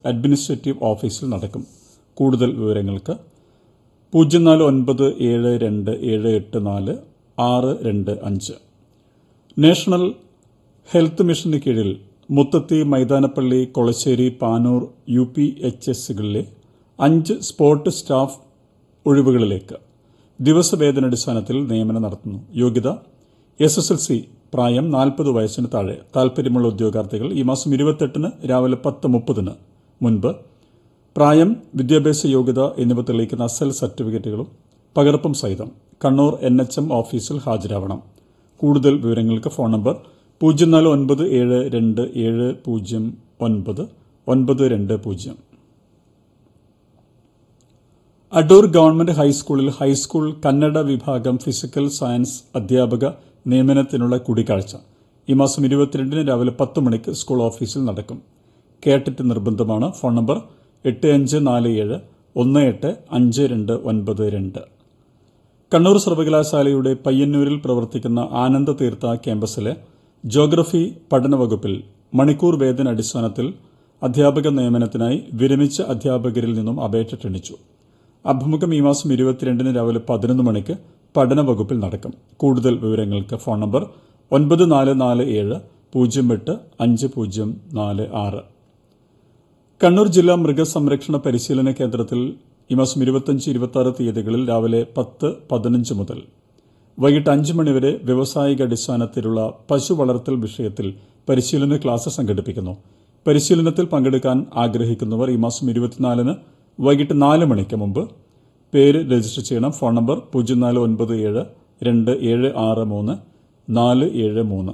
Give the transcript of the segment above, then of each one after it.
administrative ഓഫീസിൽ നടക്കും കൂടുതൽ വിവരങ്ങൾക്ക് പൂജ്യം നാല് ഒൻപത് ഏഴ് രണ്ട് ഏഴ് എട്ട് നാല് ആറ് രണ്ട് അഞ്ച് നാഷണൽ ഹെൽത്ത് മിഷന് കീഴിൽ Muthathi Maithanappally Kolassery Panoor U P H എസുകളിലെ അഞ്ച് സ്പോർട്ട് സ്റ്റാഫ് ഒഴിവുകളിലേക്ക് ദിവസവേതനടിസ്ഥാനത്തിൽ നിയമനം നടത്തുന്നു യോഗ്യത എസ് എസ് എൽ സി പ്രായം നാൽപ്പത് വയസ്സിന് താഴെ താൽപ്പര്യമുള്ള ഉദ്യോഗാർത്ഥികൾ ഈ മാസം ഇരുപത്തെട്ടിന് രാവിലെ പത്ത് മുപ്പതിന് മുൻപ് പ്രായം വിദ്യാഭ്യാസ യോഗ്യത എന്നിവ തെളിയിക്കുന്ന അസൽ സർട്ടിഫിക്കറ്റുകളും പകർപ്പും സഹിതം കണ്ണൂർ എൻ എച്ച് എം ഓഫീസിൽ ഹാജരാവണം കൂടുതൽ വിവരങ്ങൾക്ക് ഫോൺ നമ്പർ പൂജ്യം നാല് ഒൻപത് ഏഴ് രണ്ട് ഏഴ് പൂജ്യം ഒൻപത് ഒൻപത് രണ്ട് പൂജ്യം അടൂർ ഗവൺമെന്റ് ഹൈസ്കൂളിൽ ഹൈസ്കൂൾ കന്നഡ വിഭാഗം ഫിസിക്കൽ സയൻസ് അധ്യാപക നിയമനത്തിനുള്ള കൂടിക്കാഴ്ച ഈ മാസം ഇരുപത്തിരണ്ടിന് രാവിലെ പത്ത് മണിക്ക് സ്കൂൾ ഓഫീസിൽ നടക്കും കേട്ടിട്ട് നിർബന്ധമാണ് ഫോൺ നമ്പർ എട്ട് അഞ്ച് നാല് ഏഴ് ഒന്ന് എട്ട് അഞ്ച് രണ്ട് ഒൻപത് രണ്ട് കണ്ണൂർ സർവകലാശാലയുടെ പയ്യന്നൂരിൽ പ്രവർത്തിക്കുന്ന ആനന്ദ തീർത്ഥ ക്യാമ്പസിലെ ജോഗ്രഫി പഠന വകുപ്പിൽ മണിക്കൂർ വേതന അടിസ്ഥാനത്തിൽ അധ്യാപക നിയമനത്തിനായി വിരമിച്ച അധ്യാപകരിൽ നിന്നും അപേക്ഷ ക്ഷണിച്ചു അഭിമുഖം ഈ മാസം ഇരുപത്തിരണ്ടിന് രാവിലെ പതിനൊന്ന് മണിക്ക് പഠന വകുപ്പിൽ നടക്കും കൂടുതൽ വിവരങ്ങൾക്ക് ഫോൺ നമ്പർ ഒൻപത് നാല് നാല് ഏഴ് പൂജ്യം എട്ട് അഞ്ച് പൂജ്യം നാല് ആറ് കണ്ണൂർ ജില്ലാ മൃഗസംരക്ഷണ പരിശീലന കേന്ദ്രത്തിൽ ഈ മാസം ഇരുപത്തഞ്ച് ഇരുപത്തി ആറ് തീയതികളിൽ രാവിലെ പത്ത് പതിനഞ്ച് മുതൽ വൈകിട്ട് അഞ്ച് മണിവരെ വ്യവസായിക അടിസ്ഥാനത്തിലുള്ള പശു വളർത്തൽ വിഷയത്തിൽ പരിശീലന ക്ലാസ് സംഘടിപ്പിക്കുന്നു പരിശീലനത്തിൽ പങ്കെടുക്കാൻ ആഗ്രഹിക്കുന്നവർ ഈ മാസം ഇരുപത്തിനാലിന് വൈകിട്ട് നാല് മണിക്ക് മുമ്പ് പേര് രജിസ്റ്റർ ചെയ്യണം ഫോൺ നമ്പർ പൂജ്യം നാല് ഒൻപത് ഏഴ് രണ്ട് ഏഴ് ആറ് മൂന്ന് നാല് ഏഴ് മൂന്ന്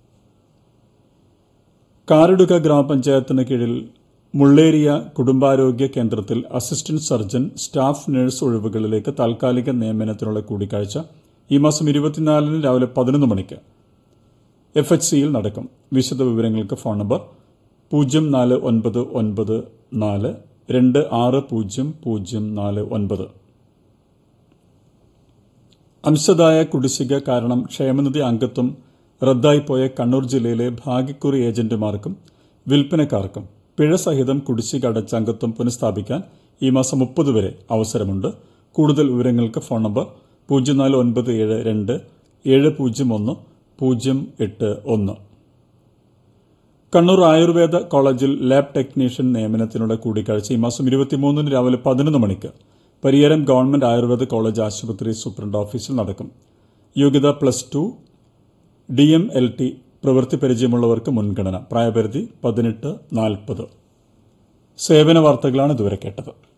കാരടുക ഗ്രാമപഞ്ചായത്തിന് കീഴിൽ മുള്ളേരിയ കുടുംബാരോഗ്യ കേന്ദ്രത്തിൽ അസിസ്റ്റന്റ് സർജൻ സ്റ്റാഫ് നഴ്സ് ഒഴിവുകളിലേക്ക് താൽക്കാലിക നിയമനത്തിനുള്ള കൂടിക്കാഴ്ച ഈ മാസം ഇരുപത്തിനാലിന് രാവിലെ പതിനൊന്ന് മണിക്ക് എഫ് എച്ച് സിയിൽ നടക്കും വിശദ വിവരങ്ങൾക്ക് ഫോൺ നമ്പർ പൂജ്യം നാല് ഒൻപത് ഒൻപത് നാല് രണ്ട് ആറ് പൂജ്യം പൂജ്യം നാല് ഒൻപത് അംശദായ കുടിശ്ശിക കാരണം ക്ഷേമനിധി അംഗത്വം റദ്ദായിപ്പോയ കണ്ണൂർ ജില്ലയിലെ ഭാഗ്യക്കുറി ഏജന്റുമാർക്കും വിൽപ്പനക്കാർക്കും പിഴ സഹിതം കുടിശ്ശിക അടച്ച അംഗത്വം പുനഃസ്ഥാപിക്കാൻ ഈ മാസം മുപ്പത് വരെ അവസരമുണ്ട് കൂടുതൽ വിവരങ്ങൾക്ക് ഫോൺ നമ്പർ പൂജ്യം നാല് ഒൻപത് ഏഴ് രണ്ട് ഏഴ് പൂജ്യം ഒന്ന് പൂജ്യം എട്ട് ഒന്ന് കണ്ണൂർ ആയുർവേദ കോളേജിൽ ലാബ് ടെക്നീഷ്യൻ നിയമനത്തിനുള്ള കൂടിക്കാഴ്ച ഈ മാസം ഇരുപത്തിമൂന്നിന് രാവിലെ പതിനൊന്ന് മണിക്ക് പരിയാരം ഗവൺമെന്റ് ആയുർവേദ കോളേജ് ആശുപത്രി സൂപ്രണ്ട് ഓഫീസിൽ നടക്കും യോഗ്യത plus two D M L T പ്രവൃത്തി പരിചയമുള്ളവർക്ക് മുൻഗണന പ്രായപരിധി പതിനെട്ട് നാൽപ്പത് സേവന വാർത്തകളാണ് ഇതുവരെ കേട്ടത്